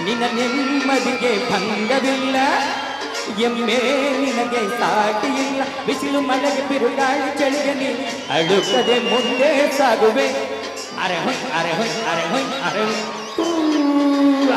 ನಿನ್ನ ನೆಮ್ಮದಿಗೆ ಭಂಗವಿಲ್ಲ ಎಮ್ಮೆ ನಿನಗೆ ಸಾಟಿ ಇಲ್ಲ ಬಿಸಿಲು ಮಳೆಗೆ ಬಿರುಗಾಳಿ ಚಳಿಗೆ ನೀ ಅಳುಕದೆ ಮುಂದೆ ಸಾಗುವೆ ಅರೆ ಹೊಯ್ ಅರೆ ಹೊಯ್ ಅರೆ ಹೊಯ್ ಅರೆ ಹೊಯ್. ತೂವಾ.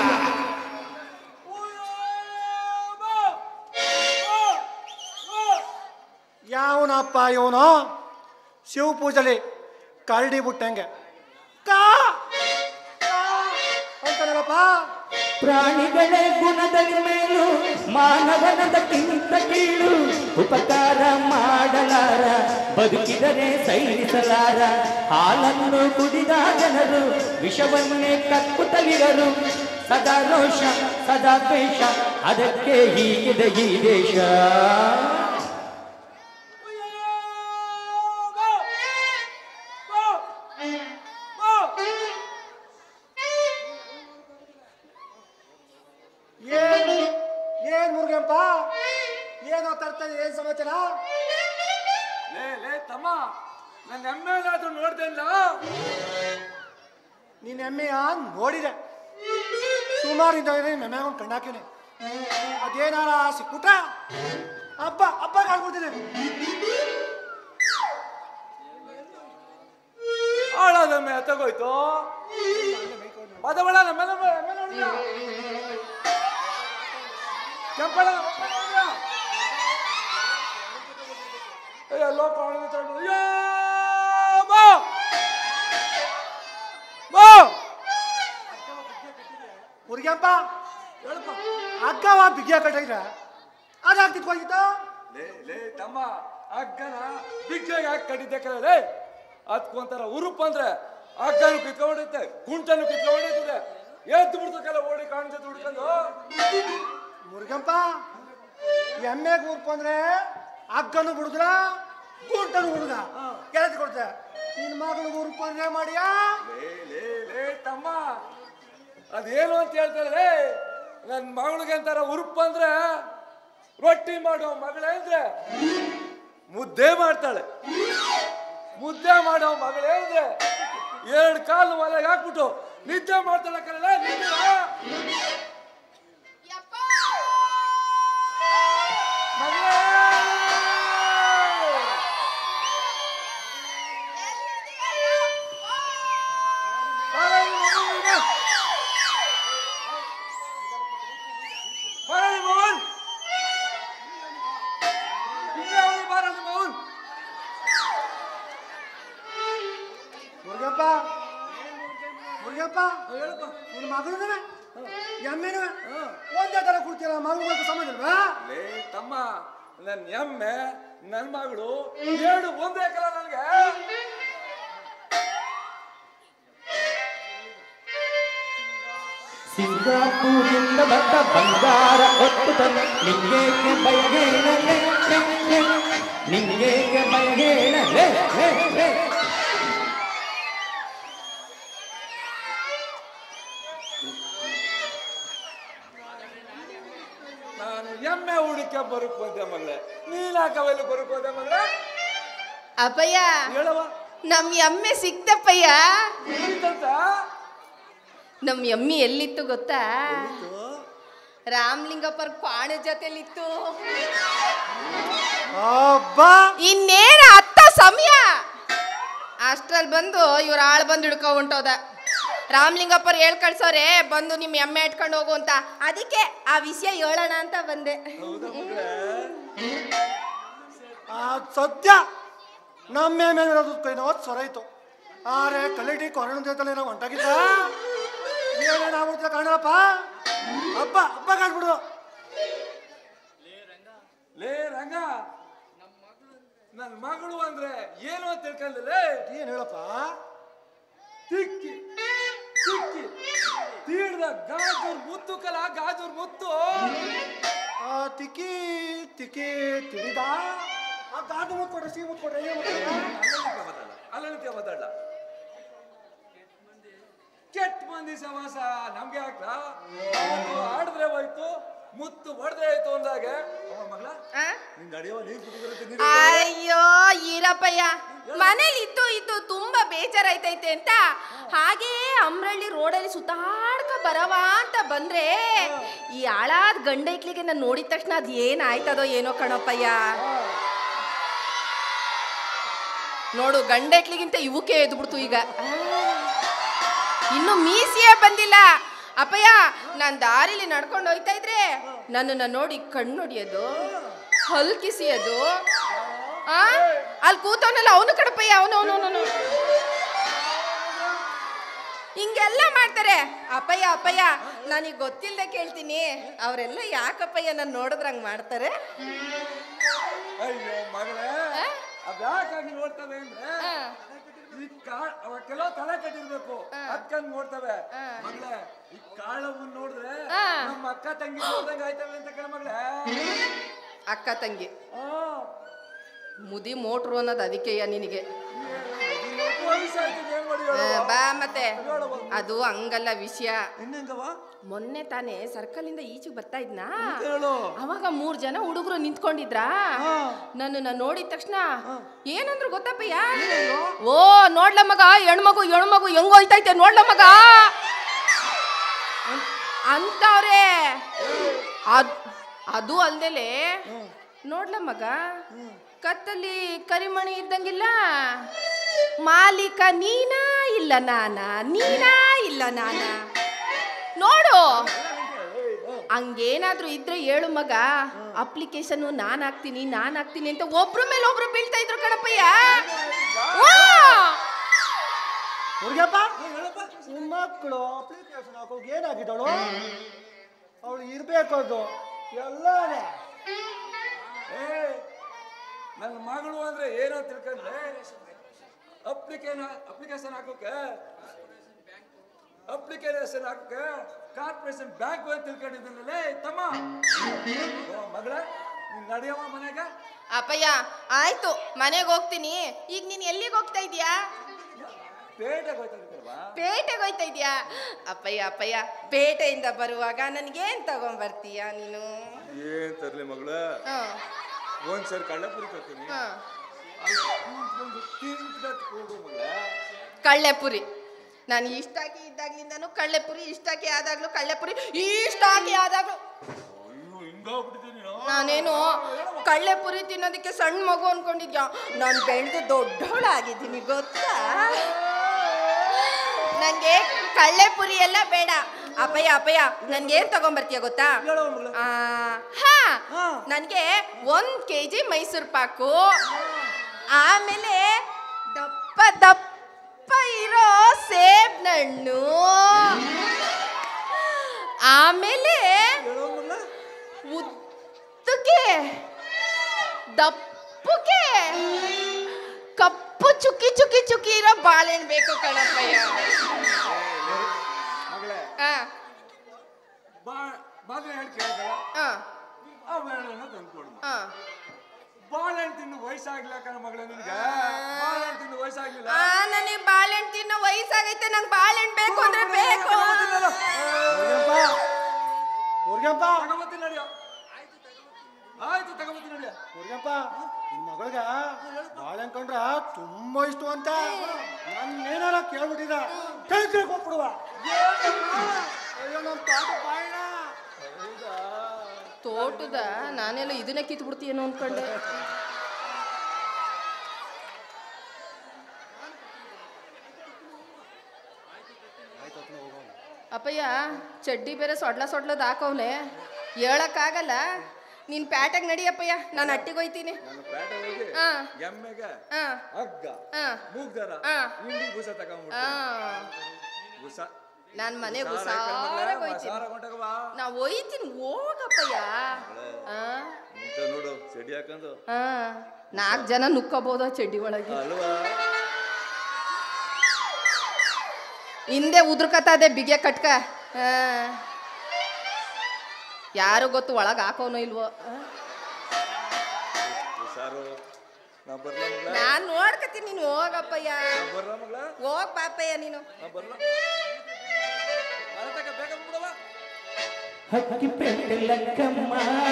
ಯಾವನಪ್ಪ ಇವನು ಶಿವ ಪೂಜಲಿ ಕರಡಿ ಬಿಟ್ಟಂಗೆ ಕಾ ಕಾ ಅಂತಾನಲ್ಲಪ್ಪ ಪ್ರಾಣಿಗಳೇ ಗುಣದಲ್ಲಿ ಮೇಲು ಮಾನವನದಕ್ಕಿಂತ ಕೀಳು ಉಪಕಾರ ಮಾಡಲಾರ ಬದುಕಿದರೆ ಸೈರಿಸಲಾರ ಹಾಲನ್ನು ಕುಡಿದ ಜನರು ವಿಷವನ್ನೇ ಕಕ್ಕುತ್ತಲಿರರು ಸದಾ ರೋಷ ಸದಾ ದ್ವೇಷ ಅದಕ್ಕೆ ಹೀಗಿದೆ ಈ ದೇಶ ಏನು ಏನ್ ಮುರುಗಂಪ ಏನೋ ತರ್ತಾ ಏನ್ ಸಮಾಚಾರ ಲೇ ಲೇ ತಮ್ಮ ನನ್ನ ಎಮ್ಮೆನಾದ್ರೂ ನೋಡ್ದೆ ಇಲ್ಲ ನೀನ್ ಎಮ್ಮೆಯ ನೋಡಿದೆ ಸುಮಾರಿಂದ ಮೆಮ್ಮೆಗ ಒಂದು ಕಣ್ಣಾಕಿನಿ ಅದೇನಾರ ಸಿಕ್ಬಿಟ್ಟ ಹಬ್ಬ ಹಬ್ಬ ಕಾಣ್ಬಿಡ್ತೀನಿ ಆಳದ ಎಮ್ಮೆ ತಗೋಯ್ತು ಬದಬಳ ನಮ್ಮ ಎಮ್ಮೆ ಎಮ್ಮೆ ನೋಡಿದ್ಯ? ಕೆಂಪಳ ಎಮ್ಮೆ ನೋಡಿದ್ಯ? ಏ, ಎಲ್ಲೋ ಕಾಣಿದೆ ತಗೊಂಡು ಅಯ್ಯೋ ಬಾ ಬಾ ಮುರುಗಂಪ ಹೇಳಪ್ಪ ಅಕ್ಕವ ಬಿಗಿಯ ಕಟ್ಟಿದ್ರ ಅದಾಗ ತಿತ್ಕೊಂಡಿದ್ದ ಲೇ ಲೇ ತಮ್ಮ ಅಗ್ಗನ ಬಿಗ್ಗೆಗೆ ಹಾಕಿ ಕಟ್ಟಿದ್ದೆ ಕಲ ಲೇ ಅದಕ್ಕೊಂಥರ ಉರುಪ್ ಅಂದ್ರೆ ಅಗ್ಗನು ಕಿತ್ಕೊಂಡಿತ್ತೆ ಕುಂಟನು ಕಿತ್ಕೊಂಡಿರ್ತದೆ ಎದ್ದು ಬಿಡ್ತಕ್ಕಲ್ಲ ಓಡಿ ಕಾಣಿಸುತ್ತೆ ಹುಡ್ಕೊಂಡು ಮುರುಗಂಪ ಎಮ್ಮೆಗೆ ಊರ್ಪ ಅಂದ್ರೆ ಅಗ್ಗನು ಬಿಡುದ್ರ ಗುಂಟನು ಬಿಡುದ ಕೆಳತಿ ಕೊಡ್ತೆ ನಿನ್ ಮಗಳು ಊರ್ಪ ಅಂದ್ರೆ ಮಾಡಿಯಾ ಲೇ ಲೇ ಲೇ ತಮ್ಮ ಅದೇನು ಅಂತ ಹೇಳ್ತಾರೆ ಲೇ ನನ್ನ ಮಗಳಿಗೆ ಅಂತಾರ ಉರುಪ್ ಅಂದ್ರೆ ರೊಟ್ಟಿ ಮಾಡೋ ಮಗಳೇ ಅಂದ್ರೆ ಮುದ್ದೆ ಮಾಡ್ತಾಳೆ ಮುದ್ದೆ ಮಾಡೋ ಮಗಳೇ ಅಂದ್ರೆ ಎರಡು ಕಾಲು ಮಲೆಗೆ ಹಾಕ್ಬಿಟ್ಟು ನಿದ್ದೆ ಮಾಡ್ತಾಳೆ ಕರಲ್ಲ ನಿದ್ದೆ ಮಗಳೇ ಬಾರಲಿ ಮಗನಿಗೆ. ಬಾರಲಿ ಮಗನ್. ಹಿಂಗೆ ಅವ್ನು ಬಾರಲಿ ಮಗನ್. ಮುರುಗಪ್ಪ ಮುರುಗಪ್ಪ ಹೇಳಪ್ಪ. ನಿನ್ ಮಗಳು ಎಮ್ಮೆನು ಒಂದೇ ತರ ಕುಡ್ತೀರ ಮಗಳು ಸಂಬಂಧ ಇಲ್ವಾ ಲೇ ತಮ್ಮ ನನ್ನ ಎಮ್ಮೆ ನನ್ನ ಮಗಳು ಎರಡು ಒಂದೇ ಕಲ ನನಗೆ ಸಿಂಗಾಪುರಿಂದ ಬಂದ ಬಂಗಾರ ಒತ್ತು ತಂದ ನಿಂಗೇಕೆ ಬಯಗೇಣಲೆ ನಿಂಗೇಕೆ ಬಯಗೇಣಲೆ ನಾನು ಎಮ್ಮೆ ಹುಡುಕ ಬರುಕ್ ಬಂದೆ ಮಗಳೇ ನೀನಾಕವೆಲ್ಲ ಬರುಕ್ ಬಂದೆ ಮಗಳೇ ಅಪ್ಪಯ್ಯ ಹೇಳವ ನಮ್ ಎಮ್ಮೆ ಸಿಕ್ತಪ್ಪಯ್ಯ ಎಂತಂತ? ನಮ್ ಎಮ್ಮಿ ಎಲ್ಲಿತ್ತು ಗೊತ್ತಾ ರಾಮಲಿಂಗಪ್ಪರ್ ಕ್ವಾಣ ಜೊತೆಲಿತ್ತು ಅಬ್ಬಾ ಇನ್ನೇನ ಹತ್ತ ಸಮಯ ಅಷ್ಟ್ರಲ್ಲಿ ಬಂದು ಇವ್ರ ಆಳ್ ಬಂದು ಹಿಡ್ಕೊ ಹೊಂಟೋದ ರಾಮಲಿಂಗಪ್ಪರ್ ಹೇಳ್ ಕಳ್ಸೋರೆ ಬಂದು ನಿಮ್ ಎಮ್ಮೆ ಇಟ್ಕೊಂಡು ಹೋಗು ಅಂತ ಅದಕ್ಕೆ ಆ ವಿಷಯ ಹೇಳೋಣ ಅಂತ ಬಂದೆ ಹೌದಾ ಮಗಳೇ ಆ ಸದ್ಯ ನಮ್ಮ ಮೇಲೆ ಇರೋದು ಕೈನೋ ಸ್ವರ ಇತ್ತು ಆರೆ ಕಲೆಟಿ ಕೊರೋನಾ ಜೊತೆಲಿ ನಾವು ಹೊಂಟಾಗಿದ್ದ ಏನೇನಾಗ್ಬಿಡ್ತೀಯ ಕಾಣಪ್ಪ ಹಬ್ಬ ಹಬ್ಬ ಕಾಣ್ಬಿಡು ಲೇ ರಂಗ ನನ್ನ ಮಗಳು ಅಂದ್ರೆ ಏನು ಅಂತ ತಿಳ್ಕೊಂಡ್ರೆ ಏನ್ ಹೇಳಪ್ಪ ತಿಕ್ಕಿ ತಿಕ್ಕಿ ತೀಡ್ದ ಗಾಜೂರ್ ಮುತ್ತು ಕಲ ಗಾಜೂರ್ ಮುತ್ತು ಆ ತಿಕ್ಕಿ ತಿಕ್ಕಿ ತಿಳಿದ ಆ ಗಾಡು ಮುತ್ ಕೊಡ್ರಿ ಸಿ ಮುತ್ ಕೊಡ್ರಿ ಏನ್ ಮಾಡ್ತೀಯ? ಅಲ್ಲನಿತ್ಯ ಮಾತಾಡ ಕೆಟ್ಟ ಮಂದಿ ಸಮಾಸ ನಮ್ಗೆ ಹಾಕ್ಲ ಅವತ್ತು ಆಡಿದ್ರೆ ಹೋಯ್ತು ಮುತ್ತು ಹೊಡೆದೇ ಆಯ್ತು ಅಂದಾಗ ಅವ ಮಗಳ ಆ? ನಿನ್ ನಡೆಯುವ ನೀರ್ ಕುಡಿದಿರುತ್ತೆ ನೀರು ಅಯ್ಯೋ ಈರಪ್ಪಯ್ಯ ಮನೇಲಿ ಇದ್ದು ಇದ್ದು ತುಂಬಾ ಬೇಜಾರಾಯ್ತೈತೆ ಅಂತ ಹಾಗೇ ಅಮ್ರಳ್ಳಿ ರೋಡಲ್ಲಿ ಸುತ್ತಾಡ್ಕ ಬರವ ಅಂತ ಬಂದ್ರೆ ಈ ಹಾಳಾದ ಗಂಡ ಇಕ್ಲಿಗೆ ನಾನು ನೋಡಿದ ತಕ್ಷಣ ಅದ್ ಏನಾಯ್ತದೋ ಏನೋ ಕಣಪ್ಪಯ್ಯ ನೋಡು ಗಂಡ ಇಕ್ಲಿಗಿಂತ ಇವಕ್ಕೆ ಎದ್ಬಿಡ್ತು ಈಗ ಆ. ಇನ್ನು ಮೀಸಿಯೇ ಬಂದಿಲ್ಲ ಅಪ್ಪಯ್ಯ ನಾನ್ ದಾರಿಲಿ ನಡ್ಕೊಂಡು ಹೋಯ್ತಾ ಇದ್ರೆ ನನ್ನನ್ನ ನೋಡಿ ಕಣ್ಣು ಹೊಡಿಯೋದು ಹಲ್ ಕಿಸಿಯೋದು ಆ ಅಲ್ಲಿ ಕೂತವನಲ್ಲ ಅವನು ಕಡಪಯ್ಯ ಅವನು ಅವನು ಅವನು ಹಿಂಗೆಲ್ಲ ಮಾಡ್ತಾರೆ ಅಪ್ಪಯ್ಯ ಅಪ್ಪಯ್ಯ ನನಗೆ ಗೊತ್ತಿಲ್ಲದೆ ಕೇಳ್ತೀನಿ ಅವರೆಲ್ಲ ಯಾಕಪ್ಪಯ್ಯ ನಾನು ನೋಡಿದ್ರೆ ಹಂಗೆ ಮಾಡ್ತಾರೆ ಅಯ್ಯೋ ಮಗಳೇ ಆ? ಅದ್ಯಾಕಾಗಿ ನೋಡ್ತವೆ ಅಂದ್ರೆ ಆ, ಈ ಕಾಳ್ ಅವ ಕೆಲವು ತಲೆ ಕಟ್ಟಿರ್ಬೇಕು ಅಕ್ಕನ್ ನೋಡ್ತವೆ ಆ. ಮಗಳೇ ಈ ಕಾಳವನ್ನ ನೋಡಿದ್ರೆ ಆ. ನಮ್ಮ ಅಕ್ಕ ತಂಗಿ ನೋಡ್ದಂಗ ಆಯ್ತವೆ ಅಂತ ಕಣ ಮಗಳೇ ಅಕ್ಕ ತಂಗಿ ಆ, ಮುದಿ ಮೋಟ್ರು ಅನ್ನೋದು ಅದಕ್ಕೆಯ್ಯ ನಿನಗೆ ಇದು ವಯಸ್ಸಾಯ್ತದೆ, ಏನ್ ಮಾಡಿ ಆ, ಹೇಳು? ಬಾ ಮತ್ತೆ ಅದು ಹಂಗಲ್ಲ ವಿಷಯ ಇನ್ನೆಂಗವ್ವ? ಮೊನ್ನೆ ತಾನೇ ಸರ್ಕಲ್ ಇಂದ ಈಚೆಗೆ ಬರ್ತಾ ಇದ್ನಾ ಹೇಳು ಅವಾಗ ಮೂರ್ ಜನ ಹುಡುಗರು ನಿಂತ್ಕೊಂಡಿದ್ರ ನನ್ನನ್ನ ನೋಡಿದ ತಕ್ಷಣ ಏನಂದ್ರು ಗೊತ್ತಪ್ಪಯ್ಯ ಓ ನೋಡ್ಲ ಮಗ ಹೆಣ್ಮಗು ಹೆಣ್ಮಗು ಹೆಂಗ್ ಹೋಯ್ತೈತೆ ನೋಡ್ಲ ಮಗ ಅಂತವ್ರೆ ಅದ್ ಅದು ಅಲ್ದಲೆ ನೋಡ್ಲ ಮಗ ಕತ್ತಲ್ಲಿ ಕರಿಮಣಿ ಇದ್ದಂಗಿಲ್ಲ ಮಾಲೀಕ ನೀನಾ ಇಲ್ಲ ನಾನಾ ನೀನಾ ಇಲ್ಲ ನಾನಾ ನೋಡು ಹಂಗೇನಾದ್ರೂ ಇದ್ರೆ ಹೇಳು ಮಗ ಅಪ್ಲಿಕೇಶನ್ ನಾನ್ ಹಾಕ್ತೀನಿ ನಾನ್ ಹಾಕ್ತೀನಿ ಅಂತ ಒಬ್ರ ಮೇಲೆ ಒಬ್ರು ಬೀಳ್ತಾ ಇದ್ರು ಕಣಪ್ಪಯ್ಯ ವಾ! ಹುಡುಗಪ್ಪ ನಿಮ್ಮ ಮಕ್ಕಳು ಅಪ್ಲಿಕೇಶನ್ ಹಾಕೋಕೆ ಏನಾಗಿದ್ದಾಳು ಅವಳು ಇರ್ಬೇಕು ಅದು ಎಲ್ಲಾನೇ ಏ ನನ್ನ ಮಗಳು ಅಂದ್ರೆ ಏನೋ ತಿಳ್ಕೊಂಡ್ರೆ ಅಪ್ಲಿಕೇಶನ್ ಅಪ್ಲಿಕೇಶನ್ ಹಾಕೋಕೆ ಅಪ್ಲಿಕೇಶನ್ ಹಾಕೋಕೆ ಕಾರ್ಪೊರೇಷನ್ ಬ್ಯಾಂಕ್ ಅಂತ ತಿಳ್ಕೊಂಡಿದ್ದಲ್ಲೇ ತಮ್ಮ ಓ, ಮಗಳ ನೀನ್ ನಡೆಯವ ಮನೆಗ ಅಪ್ಪಯ್ಯ ಆಯ್ತು ಮನೆಗೆ ಹೋಗ್ತೀನಿ ಈಗ ನೀನ್ ಎಲ್ಲಿಗೆ ಹೋಗ್ತಾ ಇದೀಯಾ ಪೇಟೆಗೆ ಹೋಯ್ತಾ ಇದ್ದೀರಲ್ವಾ? ಪೇಟೆಗೆ ಹೋಯ್ತಾ ಇದೀಯಾ ಅಪ್ಪಯ್ಯ ಅಪ್ಪಯ್ಯ ಪೇಟೆಯಿಂದ ಬರುವಾಗ ನನ್ಗೇನ್ ತಗೊಂಬರ್ತೀಯ ನೀನು ಏನ್ ತರ್ಲಿ ಮಗಳ ಹ ಒಂದ್ಸರಿ ಕಳ್ಳಪುರಿ ತರ್ತೀನಿ ಹ ಅಲ್ಲಿ ಕೂತ್ಕೊಂಡು ತಿಂದ್ಕತ್ ಹೋಗು ಮಗಳ ಕಳ್ಳೆಪುರಿ ನಾನು ಇಷ್ಟಾಕಿ ಇದ್ದಾಗ್ಲಿಂದನೂ ಕಳ್ಳೆಪುರಿ ಇಷ್ಟಾಕಿ ಆದಾಗ್ಲೂ ಕಳ್ಳೆಪುರಿ ಇಷ್ಟಾಕಿ ಆದಾಗ್ಲೂ ಅಯ್ಯೋ ಹಿಂಗಾಗ್ಬಿಟ್ಟಿದ್ದೀನಿ ನೀನು. ನಾನೇನು ಕಳ್ಳೆಪುರಿ ತಿನ್ನೋದಕ್ಕೆ ಸಣ್ಣ ಮಗು ಅನ್ಕೊಂಡಿದ್ಯಾ ನಾನು ಬೆಳೆದು ದೊಡ್ಡವಳಾಗಿದ್ದೀನಿ ಗೊತ್ತಾ ನಂಗೆ ಕಳ್ಳೆಪುರಿ ಎಲ್ಲ ಬೇಡ ಅಪ್ಪಯ್ಯ ಅಪ್ಪಯ್ಯ ನನ್ಗೆ ಏನ್ ತಗೊಂಬರ್ತೀಯ ಗೊತ್ತಾ ಹೇಳವ್ವ ಮಗಳ. ಆ, ಹಾ ಹಾ. ನನ್ಗೆ ಒಂದ್ ಕೆ ಜಿ ಮೈಸೂರು ಪಾಕು ಆಮೇಲೆ ದಪ್ಪ ದಪ್ಪ ಇರೋ ಸೇಬ್ನಣ್ಣು ಆಮೇಲೆ ಹೇಳವ್ವ ಮಗಳ. ಉದ್ದಕ್ಕೆ ದಪ್ಪಕ್ಕೆ ಕಪ್ಪು ಚುಕ್ಕಿ ಚುಕ್ಕಿ ಚುಕ್ಕಿ ಇರೋ ಬಾಳೆಹಣ್ಣು ಬೇಕು ಕಣಪ್ಪಯ್ಯ ಮಗಳೇ ಆ, ಬಾ ಬಾಗಿಲು ಹೇಳಿ ಕೇಳಿದಳ ಆ, ಆ ಬೇಳೆನ ತಂದ್ಕೊಡು ಆ. ಬಾಳೆಹಣ್ಣು ತಿನ್ನು ವಯಸ್ಸಾಗ್ಲಿಲ್ಲ ಕಣ ಮಗಳೇ ನಿನ್ಗೆ ಬಾಳೆಹಣ್ಣು ತಿನ್ನು ವಯಸ್ಸಾಗ್ಲಿಲ್ಲ ಆ ನನಗೆ ಬಾಳೆಹಣ್ಣು ತಿನ್ನೋ ವಯಸ್ಸಾಗೈತೆ ನಂಗೆ ಬಾಳೆಹಣ್ಣು ಬೇಕು ಅಂದ್ರೆ ಬೇಕು ಹುಡುಗಪ್ಪ ತಗೊಂಬತ್ತೀನಿ ನಡಿಯೋ ಆಯ್ತು ತಗೊಂಬತ್ತೀನಿ ನಡಿಯೋ ಹುಡುಗಪ್ಪ ನಿನ್ನ ಮಗಳಿಗೆ ಬಾಳೆ ಅನ್ಕೊಂಡ್ರ ತುಂಬಾ ಇಷ್ಟ ಅಂತ ನಾನು ಏನಾರ ಕೇಳ್ಬಿಟ್ಟಿದ ಕೇಳ್ಕೆ ಹೋಗ್ಬಿಡುವ ಅಯ್ಯೋ ನಮ್ಮ ಪಾಠ ಬಾಯಣ ತೋಟದ ನಾನೆಲ್ಲ ಇದನ್ನೇ ಕಿತ್ಬಿಡ್ತೀಯೇನೋ ಅನ್ಕೊಂಡೆ ಅಪ್ಪಯ್ಯ ಚಡ್ಡಿ ಬೇರೆ ಸೊಡ್ಲ ಸೊಡ್ಲದ್ ಹಾಕವ್ನೆ ಹೇಳಕ್ಕಾಗಲ್ಲ ನೀನ್ ಪ್ಯಾಟಾಗ ನಡಿಯಪ್ಪಯ್ಯ ನಾನು ಅಟ್ಟಿಗೆ ಹೋಯ್ತೀನಿ ನಾನು ಪೇಟೆ ಹೋಗಿ ಆ. ಎಮ್ಮೆಗೆ ಆ, ಹಗ್ಗ ಆ, ಮೂಗ್ದಾರ ಆ. ಹಿಂಡಿ ಬೂಸ ಆ. ತಗೊಂಡ್ಬಿಡ್ತೀನಿ ಬೂಸ ನಾನ್ ಮನೆಗೆ ಸಾರ ಹಾಕ್ಕೊಂಡ್ ಮಗ್ಳೇ, ಹುಷಾರಾಗಿ ಹೋಯ್ತೀನಿ ಸಾರ ಕೊಂಡೋಗವ್ವ. ನಾ ಹೋಯ್ತೀನಿ ಹೋಗಪ್ಪಯ್ಯ ಆ, ಇಂಥ ನೋಡು ಸೆಡಿ ಹಾಕೊಂಡು ಆ, ನಾಲ್ಕು ಜನ ನುಕ್ಕಬೋದ ಚಡ್ಡಿ ಒಳಗೆ ಅಲ್ವಾ ಹಿಂದೆ ಉದ್ರಕತ್ತದೆ ಬಿಗೆ ಕಟ್ಕ ಆ. ಯಾರು ಗೊತ್ತು ಒಳಗೆ ಹಾಕೋನೋ ಇಲ್ವೋ ಆ? ಹುಷಾರು ನಾ ಬರ್ಲ ಮಗಳ ನಾನ್ ನೋಡ್ಕತೀನಿ ನೀನು ಹೋಗಪ್ಪಯ್ಯ ನಾ ಬರ್ಲ ಮಗಳ ಹೋಗ್ ಪಾಪಯ್ಯ ನೀನು ನಾ ಬರ್ಲ ಅಲ್ಲ ತಕ ಬೇಗ ಬಿಡವ ಹಕ್ಕಿ ಪೆಟ್ಟೆ ಲಕ್ಕಮ್ಮ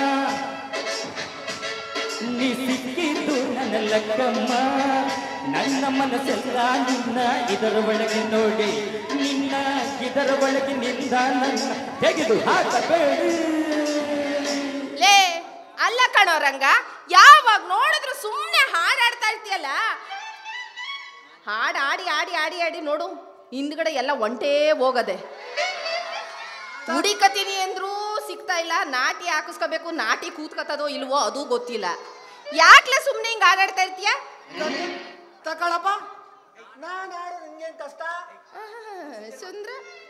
ನೀ ಸಿಕ್ಕಿದ್ದು ನನ್ನ ಲಕ್ಕಮ್ಮ ನನ್ನ ಮನಸ್ಸೆಲ್ಲ ನಿನ್ನ ಇದರ ಒಳಗೆ ನೋಡಿ ನಿನ್ನ ಇದರ ಒಳಗೆ ನಿಂದ ನನ್ನ ತೆಗೆದು ಹಾಕಬೇಡಿ ಲೇ ಅಲ್ಲ ಕಣೋ ರಂಗ ಯಾವಾಗ ನೋಡಿದ್ರು ಸುಮ್ಮನೆ ಹಾಡಾಡ್ತಾ ಇರ್ತೀಯಲ್ಲ ಹಾಡು ಆಡಿ ಆಡಿ ಆಡಿ ಆಡಿ ನೋಡು ಹಿಂದ್ಗಡೆ ಎಲ್ಲ ಒಂಟೇ ಹೋಗದೆ ಹುಡಿಕತೀನಿ ಅಂದ್ರೂ ಸಿಗ್ತಾ ಇಲ್ಲ ನಾಟಿ ಹಾಕಿಸ್ಕೋಬೇಕು ನಾಟಿ ಕೂತ್ಕತ್ತದೋ ಇಲ್ವೋ ಅದು ಗೊತ್ತಿಲ್ಲ ಯಾಕ್ಲೆ ಸುಮ್ಮನೆ ಹಿಂಗೆ ಹಾಡಾಡ್ತಾ ಇರ್ತೀಯ ತಗೊಳಪ್ಪ ನಾನು ಆಡೋದು ನಿಂಗೇನು ಕಷ್ಟ ಸುಂದ್ರ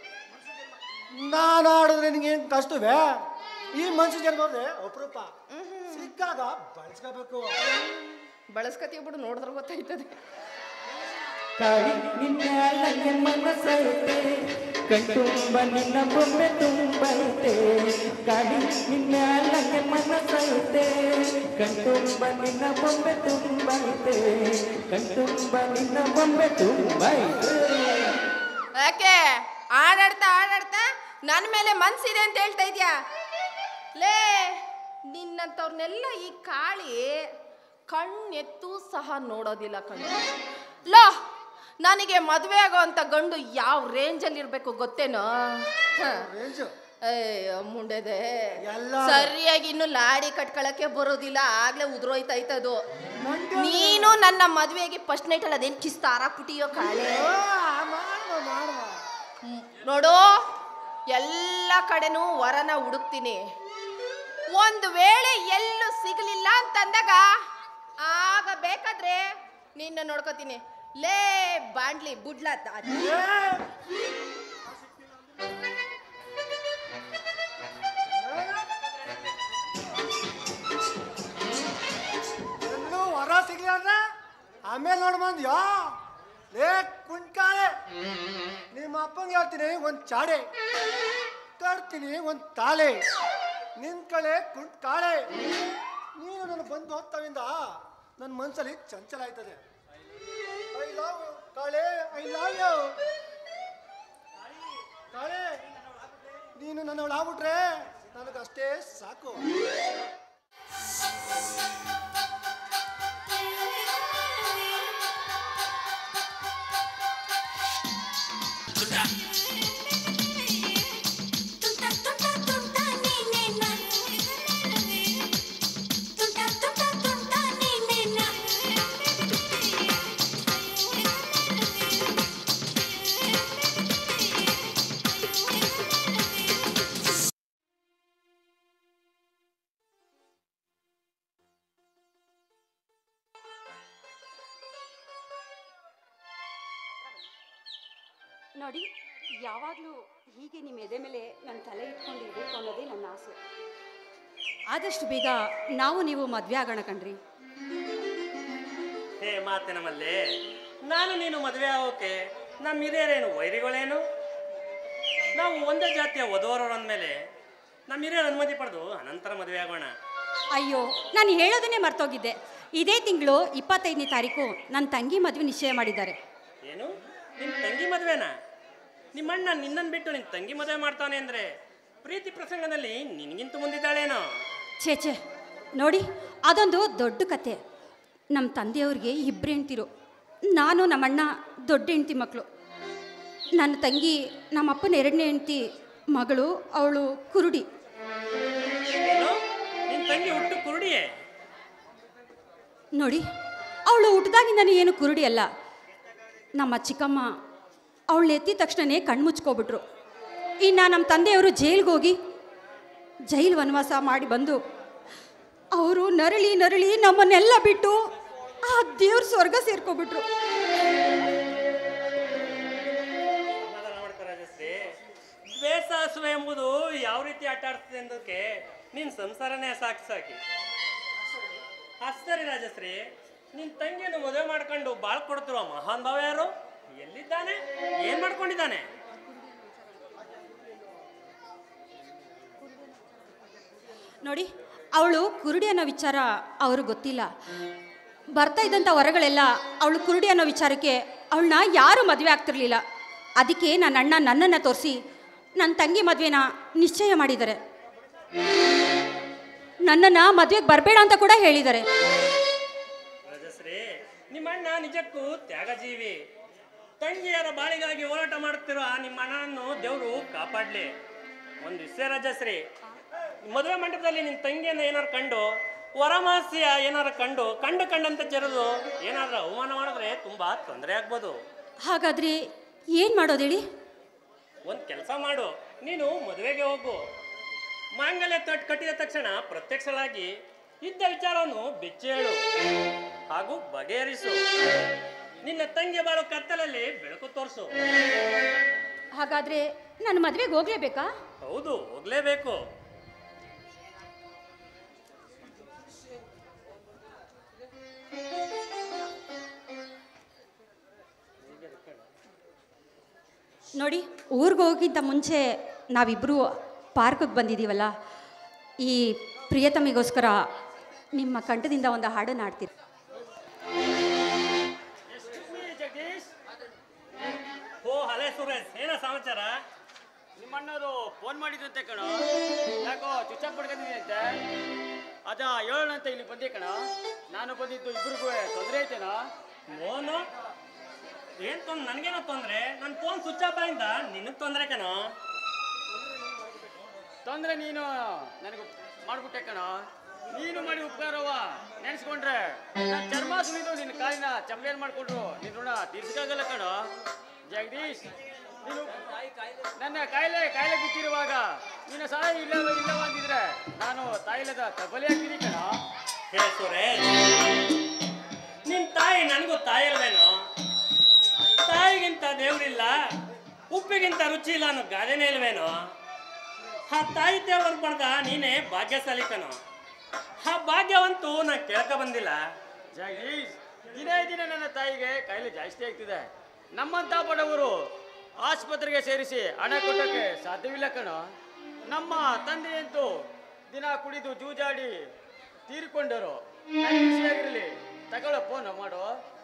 ನಾನು ಆಡಿದ್ರೆ ನಿಂಗೇನು ಕಷ್ಟವೇ ಈ ಮನುಷ್ಯ ಜನ ನೋಡ್ರೆ ಅಪರೂಪ ಸಿಕ್ಕಾಗ ಬಳಸ್ಕೋಬೇಕು ಬಳಸ್ಕತೀವಿ ಬಿಡು ನೋಡಿದ್ರೆ ಗೊತ್ತಾಯ್ತದೆ ಕಾಡಿ ನಿನ್ನ ನನಗೆ ಮನಸ್ಸೈತೆ ಕಣ್ತುಂಬ ನಿನ್ನ ಬೊಮ್ಮೆ ತುಂಬೈತೆ ಕಾಡಿ ನಿನ್ನ ನನಗೆ ಮನಸ್ಸೈತೆ ಕಣ್ತುಂಬ ನಿನ್ನ ಬೊಮ್ಮೆ ತುಂಬೈತೆ ಕಣ್ತುಂಬ ನಿನ್ನ ಬೊಮ್ಮೆ ತುಂಬೈತೆ ಯಾಕೆ ಆಡಾಡ್ತಾ ಆಡಾಡ್ತಾ ನನ್ನ ಮೇಲೆ ಮನ್ಸಿದೆ ಅಂತ ಹೇಳ್ತಾ ಇದ್ಯಾ ಲೇ ನಿನ್ನಂಥವ್ರನ್ನೆಲ್ಲ ಈ ಕಾಳಿ ಕಣ್ಣೆತ್ತೂ ಸಹ ನೋಡೋದಿಲ್ಲ ಕಣ್ಣು ಲೋ ನನಗೆ ಮದುವೆ ಆಗೋ ಅಂತ ಗಂಡು ಯಾವ ರೇಂಜಲ್ಲಿ ಇರಬೇಕು ಗೊತ್ತೇನೋ ಹ. ರೇಂಜು ಅಯ್ಯೋ ಮುಂಡೆದೆ ಎಲ್ಲ- ಸರಿಯಾಗಿ ಇನ್ನು ಲಾಡಿ ಕಟ್ಕೊಳಕ್ಕೆ ಬರೋದಿಲ್ಲ ಆಗ್ಲೇ ಉದ್ರೋಯ್ತಾಯ್ತದು ನಂಗೆ ನೀನು ನನ್ನ ಮದುವೆಗೆ ಫಸ್ಟ್ ನೈಟ್ ಅಲ್ಲಿ ಅದೇನು ಕಿಸ್ ತಾರಾಕ್ಬಿಟ್ಟಿಯೋ ಕಾಳೆ ಮಾಡುವ ಮಾಡುವ ಹ್ಮ್. ನೋಡು ಎಲ್ಲ ಕಡೆನೂ ವರನ ಹುಡುಕ್ತೀನಿ ಒಂದು ವೇಳೆ ಎಲ್ಲೂ ಸಿಗಲಿಲ್ಲ ಅಂತಂದಾಗ ಆಗ ಬೇಕಾದ್ರೆ ನಿನ್ನ ನೋಡ್ಕೋತೀನಿ ಲೇ ಬಾಂಡ್ಲಿ ಬುಡ್ಲ ಎಲ್ಲೂ ಹೊರ ಸಿಗ್ಲಿ ಅಂದ್ರೆ ಆಮೇಲೆ ನೋಡ್ ಬಂದ್ಯೋ ಲೇ ಕುಂಟ್ಕಾಳೆ ನಿಮ್ಮ ಅಪ್ಪಂಗೆ ಹೇಳ್ತೀನಿ ಒಂದ್ ಚಾಡೆ ತರ್ತೀನಿ ಒಂದ್ ತಾಳೆ ನಿನ್ ಕಡೆ ಕುಂಟ್ಕಾಳೆ ನೀನು ನನ್ನ ಬಂದು ಹೋಗ್ತಾವಿಂದ ನನ್ನ ಮನ್ಸಲ್ಲಿ ಚಂಚಲ ಆಯ್ತದೆ ಐ ಲವ್ ಯು ಕಾಳೆ ಐ ಲವ್ ಯು ಕಾಳೆ ನೀನು ನನ್ನ ಆಗ್ಬಿಟ್ರೆ ನನಗಷ್ಟೇ ಸಾಕು ತುಂಟ ತುಂಟ ತುಂಟ ನೀನೇನ ತುಂಟ ತುಂಟ ತುಂಟ ನೀನೇನ ನೋಡಿ ಯಾವಾಗಲೂ ಹೀಗೆ ನಿಮ್ಮ ಎದೆ ಮೇಲೆ ನನ್ನ ತಲೆ ಇಟ್ಕೊಂಡಿರ್ಬೇಕು ಅನ್ನೋದೇ ನನ್ನ ಆಸೆ ಆದಷ್ಟು ಬೇಗ ನಾವು ನೀವು ಮದುವೆ ಆಗೋಣ ಕಣ್ರಿ ಹೇ ಮಾತಿನ ಮಲ್ಲೆ ನಾನು ನೀನು ಮದುವೆ ಆಗೋಕೆ ನಮ್ಮ ಹಿರಿಯರೇನು ವೈರಿಗಳೇನು ನಾವು ಒಂದೇ ಜಾತಿಯ ವಧುವರರು ಅಂದಮೇಲೆ ನಮ್ಮ ಹಿರಿಯರ ಅನುಮತಿ ಪಡೆದು ಅನಂತರ ಮದುವೆ ಆಗೋಣ ಅಯ್ಯೋ ನಾನು ಹೇಳೋದನ್ನೇ ಮರ್ತೋಗಿದ್ದೆ ಇದೇ ತಿಂಗಳು ಇಪ್ಪತ್ತೈದನೇ ತಾರೀಕು ನನ್ನ ತಂಗಿ ಮದುವೆ ನಿಶ್ಚಯ ಮಾಡಿದ್ದಾರೆ ಏನು ನಿನ್ನ ತಂಗಿ ಮದುವೆನಾ ನಿಮ್ಮಣ್ಣ ನಿನ್ನನ್ನು ಬಿಟ್ಟು ನಿನ್ನ ತಂಗಿ ಮದುವೆ ಮಾಡ್ತಾನೆ ಅಂದರೆ ಪ್ರೀತಿ ಪ್ರಸಂಗದಲ್ಲಿ ನಿನಗಿಂತ ಮುಂದಿದ್ದಾಳೇನೋ ಛೇ ಛೇ ನೋಡಿ ಅದೊಂದು ದೊಡ್ಡ ಕತೆ ನಮ್ಮ ತಂದೆಯವ್ರಿಗೆ ಇಬ್ಬರು ಹೆಂಡ್ತಿರು ನಾನು ನಮ್ಮಣ್ಣ ದೊಡ್ಡ ಹೆಂಡ್ತಿ ಮಕ್ಕಳು ನನ್ನ ತಂಗಿ ನಮ್ಮಪ್ಪನ ಎರಡನೇ ಹೆಂಡ್ತಿ ಮಗಳು ಅವಳು ಕುರುಡಿ ಏನು ನಿನ್ನ ತಂಗಿ ಹುಟ್ಟು ಕುರುಡಿಯೇ ನೋಡಿ ಅವಳು ಹುಟ್ಟಿದಾಗಿಂದನೇ ಏನು ಕುರುಡಿ ಅಲ್ಲ ನಮ್ಮ ಚಿಕ್ಕಮ್ಮ ಅವಳನ್ನ ಎತ್ತಿದ ತಕ್ಷಣವೇ ಕಣ್ಮುಚ್ಕೊಬಿಟ್ರು ಇನ್ನು ನಮ್ಮ ತಂದೆಯವರು ಜೈಲಿಗೆ ಹೋಗಿ ಜೈಲು ವನವಾಸ ಮಾಡಿ ಬಂದು ಅವರು ನರಳಿ ನರಳಿ ನಮ್ಮನ್ನೆಲ್ಲ ಬಿಟ್ಟು ಆ ದೇವ್ರ ಸ್ವರ್ಗ ಸೇರ್ಕೊಬಿಟ್ರು ಸಮಾಧಾನ ಮಾಡ್ಕೊ ರಾಜಶ್ರೀ ದ್ವೇಷ ಹಸುವೆ ಎಂಬುದು ಯಾವ ರೀತಿ ಆಟ ಆಡ್ತದೆ ಅನ್ನೋದಕ್ಕೆ ನಿನ್ನ ಸಂಸಾರನೇ ಸಾಕು ಸಾಕಿ ಅಷ್ಟರಿ ರಾಜಶ್ರೀ ನಿನ್ನ ತಂಗಿಯನ್ನು ಮದುವೆ ಮಾಡ್ಕೊಂಡು ಬಾಳ್ ಕೊಡ್ತಿರೋ ಮಹಾನ್ ಭಾವ ಯಾರು ಎಲ್ಲಿದ್ದಾನೆ ಏನ್ ಮಾಡ್ಕೊಂಡಿದ್ದಾನೆ ನೋಡಿ ಅವಳು ಕುರುಡಿ ಅನ್ನೋ ವಿಚಾರ ಅವ್ರಿಗೆ ಗೊತ್ತಿಲ್ಲ ಬರ್ತಾ ಇದ್ದಂಥ ಹೊರಗಳೆಲ್ಲ ಅವಳು ಕುರುಡಿ ಅನ್ನೋ ವಿಚಾರಕ್ಕೆ ಅವಳನ್ನ ಯಾರೂ ಮದುವೆ ಆಗ್ತಿರ್ಲಿಲ್ಲ ಅದಕ್ಕೆ ನನ್ನ ಅಣ್ಣ ನನ್ನನ್ನು ತೋರಿಸಿ ನನ್ನ ತಂಗಿ ಮದುವೆನ ನಿಶ್ಚಯ ಮಾಡಿದ್ದಾರೆ ನನ್ನನ್ನು ಮದುವೆಗೆ ಬರಬೇಡ ಅಂತ ಕೂಡ ಹೇಳಿದ್ದಾರೆ ರಾಜಶ್ರೀ ನಿಮ್ಮ ಅಣ್ಣ ನಿಜಕ್ಕೂ ತ್ಯಾಗಜೀವಿ ತಂಗಿಯರ ಬಾಳಿಗಾಗಿ ಹೋರಾಟ ಮಾಡುತ್ತಿರೋ ಆ ನಿಮ್ಮ ಅಣ್ಣನನ್ನು ದೇವರು ಕಾಪಾಡ್ಲಿ ಒಂದು ವಿಷಯ ರಾಜಶ್ರೀ ಮದುವೆ ಮಂಟಪದಲ್ಲಿ ನಿನ್ನ ತಂಗಿಯನ್ನು ಏನಾರು ಕಂಡು ವರಮಾಸ್ಯ ಏನಾರು ಕಂಡು ಕಂಡು ಕಂಡಂತ ಜರದು ಏನಾದ್ರೂ ಅವಮಾನ ಮಾಡಿದ್ರೆ ತುಂಬಾ ತೊಂದರೆ ಆಗ್ಬೋದು ಹಾಗಾದ್ರೆ ಏನು ಮಾಡೋದೇಳಿ ಒಂದು ಕೆಲಸ ಮಾಡು ನೀನು ಮದುವೆಗೆ ಹೋಗು ಮಾಂಗಲ್ಯ ತಟ್ ಕಟ್ಟಿದ ತಕ್ಷಣ ಪ್ರತ್ಯಕ್ಷಳಾಗಿ ಇದ್ದ ವಿಚಾರವನ್ನು ಬಿಚ್ಚಿ ಹೇಳು ಹಾಗೂ ಬಗೆಹರಿಸು ನಿನ್ನ ತಂಗಿ ಬಾಳು ಕತ್ತಲಲ್ಲಿ ಬೆಳಕು ತೋರಿಸು ಹಾಗಾದ್ರೆ ನಾನು ಮದುವೆಗೆ ಹೋಗ್ಲೇಬೇಕಾ ಹೌದು ಹೋಗ್ಲೇಬೇಕು ನೋಡಿ ಊರಿಗೆ ಹೋಗಿದ್ದ ಮುಂಚೆ ನಾವಿಬ್ಬರು ಪಾರ್ಕಿಗೆ ಬಂದಿದ್ದೀವಲ್ಲ ಈ ಪ್ರಿಯತಮಿಗೋಸ್ಕರ ನಿಮ್ಮ ಕಂಠದಿಂದ ಒಂದು ಹಾಡನ್ನು ಹಾಡ್ತೀರಿ ಓ ಹಲೇ ಸುರೇಶ್ ಏನ ಸಮಾಚಾರ ನಿಮ್ಮಣ್ಣವರು ಫೋನ್ ಮಾಡಿದ್ರಂತೆ ಕಣ ಯಾಕೋ ಚುಚ್ಚ ಪಡ್ಕೊಂಡಿದ್ದಂತೆ ಅದ ಹೇಳೋಣ ಅಂತ ಇಲ್ಲಿ ಬಂದೆ ಕಣ ನಾನು ಬಂದಿದ್ದು ಇಬ್ಬರಿಗೂ ತೊಂದರೆ ಐತೆನಾ ಮೋನು ಏನ್ ತೊಂದ್ರೆ ನನಗೇನೋ ತೊಂದ್ರೆ ನನ್ನ ಫೋನ್ ಸ್ವಿಚ್ ಆಫ್ ಆಯಿಂದ ನಿನಗೆ ತೊಂದರೆ ಕಣೋ ತೊಂದರೆ ನೀನು ನನಗೆ ಮಾಡ್ಬಿಟ್ಟೆ ಕಣ ನೀನು ಮಾಡಿ ಉಪಕಾರವ ನೆನೆಸ್ಕೊಂಡ್ರೆ ನನ್ನ ಚರ್ಮ ಸುಳಿದು ನಿನ್ನ ಕಾಲಿನ ಚಮಲೇನ್ ಮಾಡ್ಕೊಂಡ್ರು ನಿನ್ನ ಋಣ ತೀರ್ಸಕ್ಕಾಗಲ್ಲ ಕಣ ಜಗದೀಶ್ ನೀನು ನನ್ನ ಕಾಯಿಲೆ ಕಾಯಿಲೆ ಬಿಟ್ಟಿರುವಾಗ ನಿನ್ನ ಸಹಾಯ ಇಲ್ಲವ ಇಲ್ಲವ ಅಂದಿದ್ರೆ ನಾನು ತಾಯಿಲದ ತಬಲೆ ಹಾಕ್ತೀನಿ ಕಣ ಹೇ ಸುರೇಶ್ ನಿನ್ ತಾಯಿ ನನಗೂ ತಾಯಿ ಇಲ್ವೇನೋ ತಾಯಿಗಿಂತ ದೇವ್ರಿಲ್ಲ ಉಪ್ಪಿಗಿಂತ ರುಚಿ ಇಲ್ಲ ಅನ್ನೋ ಗಾದೆನೇ ಇಲ್ವೇನೋ ಆ ತಾಯಿ ದೇವರು ಪಡೆದ ನೀನೇ ಭಾಗ್ಯಶಾಲಿ ಕಣೋ ಆ ಭಾಗ್ಯವಂತೂ ನಾ ಕೇಳ್ಕ ಬಂದಿಲ್ಲ ಜಗದೀಶ್ ದಿನೇ ದಿನ ನನ್ನ ತಾಯಿಗೆ ಕಾಯಿಲೆ ಜಾಸ್ತಿ ಆಗ್ತಿದೆ ನಮ್ಮಂತ ಬಡವರು ಆಸ್ಪತ್ರೆಗೆ ಸೇರಿಸಿ ಹಣ ಕೊಟ್ಟಕ್ಕೆ ಸಾಧ್ಯವಿಲ್ಲ ಕಣ ನಮ್ಮ ತಂದೆಯಂತೂ ದಿನ ಕುಡಿದು ಜೂಜಾಡಿ ತೀರಿಕೊಂಡರು ಆಗಿರಲಿ ತಗೊಳ್ಳೋ ಫೋನ್ ಮಾಡು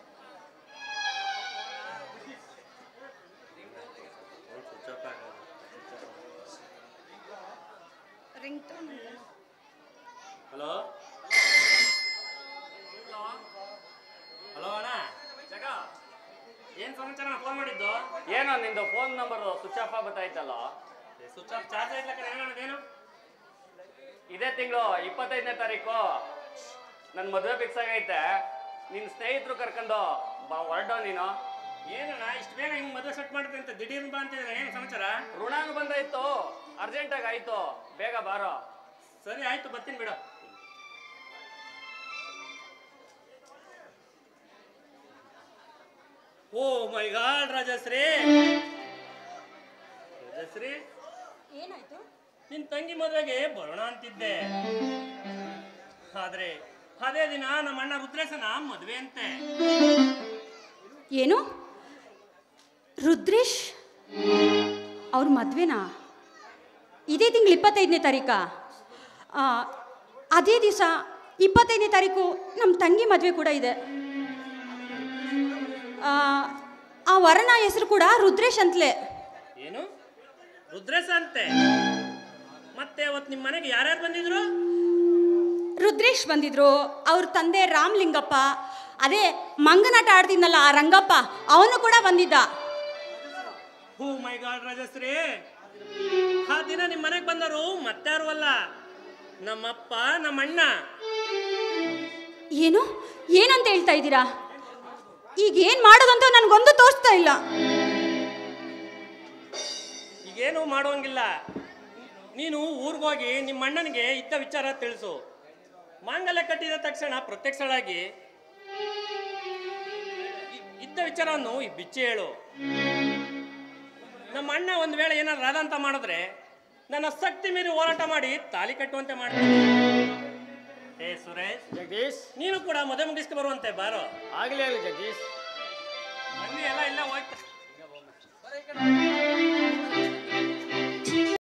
ಹಲೋ ಹಲೋ ಅಣ್ಣ ಜಗ ಏನ್ ಸಮಾಚಾರ ಫೋನ್ ಮಾಡಿದ್ದು ಏನೋ ನಿಂದು ಫೋನ್ ನಂಬರ್ ಸ್ವಿಚ್ ಆಫ್ ಆಗ್ಬತ್ತಾಯ್ತಲ್ಲ ಸ್ವಿಚ್ ಆಫ್ ಚಾರ್ಜ್ ಐತ್ಲಕ್ಕ ಏನು ಇದೇ ತಿಂಗಳು ಇಪ್ಪತ್ತೈದನೇ ತಾರೀಕು ನನ್ನ ಮದುವೆ ಫಿಕ್ಸ್ ಆಗೈತೆ ನಿನ್ನ ಸ್ನೇಹಿತರು ಕರ್ಕೊಂಡು ಬಾ ಹೊರಡೋ ನೀನು ಏನಣ್ಣ ಇಷ್ಟು ಬೇಗ ಹಿಂಗ್ ಮದುವೆ ಸೆಟ್ ಮಾಡಿದ್ರೆ ಅಂತ ದಿಢೀರ್ ಬಾ ಅಂತಿದ್ರೆ ಏನು ಸಮಾಚಾರ ಋಣಾನು ಬಂದಾಯ್ತು ಅರ್ಜೆಂಟಾಗಿ ಆಯ್ತು ಬೇಗ ಬಾರೋ ಸರಿ ಆಯ್ತು ಬರ್ತೀನಿ ಬಿಡು oh my god Rajashree Rajashree ಏನಾಯ್ತು ನಿನ್ ತಂಗಿ ಮದುವೆಗೆ ಬರೋಣ ಅಂತಿದ್ದೆ ಆದ್ರೆ ಅದೇ ದಿನ ನಮ್ಮ ಅಣ್ಣ ರುದ್ರೇಶನ ಮದುವೆ ಅಂತೆ ಏನು ರುದ್ರೇಶ್ ಅವ್ರ ಮದುವೆನಾ ಇದೇ ತಿಂಗಳು ಇಪ್ಪತ್ತೈದನೇ ತಾರೀಕಾ ಆ, ಅದೇ ದಿವಸ ಇಪ್ಪತ್ತೈದನೇ ತಾರೀಕು ನಮ್ಮ ತಂಗಿ ಮದುವೆ ಕೂಡ ಇದೆ ಆ, ಆ ವರನ ಹೆಸರು ಕೂಡ ರುದ್ರೇಶ್ ಅಂತಲೇ ಏನು ರುದ್ರೇಶ ಅಂತೆ ಮತ್ತೆ ಅವತ್ತು ನಿಮ್ಮ ಮನೆಗೆ ಯಾರ್ಯಾರು ಬಂದಿದ್ರು ರುದ್ರೇಶ್ ಬಂದಿದ್ರು ಅವ್ರ ತಂದೆ ರಾಮ್ಲಿಂಗಪ್ಪ ಅದೇ ಮಂಗನಾಟ ಆಡ್ತಿದ್ನಲ್ಲ ಆ ರಂಗಪ್ಪ ಅವನು ಕೂಡ ಬಂದಿದ್ದ ಹೂ ಮೈ ಗಾಡ್ ರಾಜಶ್ರೀ ಆ ದಿನ ನಿಮ್ಮ ಮನೆಗೆ ಬಂದರು ಮತ್ತಾರು ಅಲ್ಲ ನಮ್ಮಪ್ಪ ನಮ್ಮಣ್ಣ ಏನು ಏನಂತ ಹೇಳ್ತಾ ಇದ್ದೀರಾ ಈಗ ಏನು ಮಾಡೋದಂತ ನನಗೊಂದು ತೋರಿಸ್ತಾ ಇಲ್ಲ ಈಗೇನು ಮಾಡುವಂಗಿಲ್ಲ ನೀನು ಊರಿಗೋಗಿ ನಿಮ್ಮ ಅಣ್ಣನಿಗೆ ಇದ್ದ ವಿಚಾರ ತಿಳಿಸು ಮಾಂಗಲ್ಯ ಕಟ್ಟಿದ ತಕ್ಷಣ ಪ್ರತ್ಯಕ್ಷಳಾಗಿ ಇ- ಇದ್ದ ವಿಚಾರವನ್ನು ಈ ಬಿಚ್ಚಿ ಹೇಳು ನಮ್ಮ ಅಣ್ಣ ಒಂದು ವೇಳೆ ಏನಾದ್ರು ರಾಧ ಅಂತ ಮಾಡಿದ್ರೆ ನನ್ನ ಶಕ್ತಿ ಮೀರಿ ಹೋರಾಟ ಮಾಡಿ ತಾಲಿ ಕಟ್ಟುವಂತೆ ಮಾಡ್ತೀನಿ ಏ ಸುರೇಶ್ ಜಗದೀಶ್ ನೀನು ಕೂಡ ಮದುವೆ ಮುಗಿಸ್ಕೊ ಬರುವಂತೆ ಬಾರೋ ಆಗಲಿ ಆಗಲಿ ಜಗದೀಶ್ ಬನ್ನಿ ಎಲ್ಲ ಇಲ್ಲ ಹೋಗ್ತಾ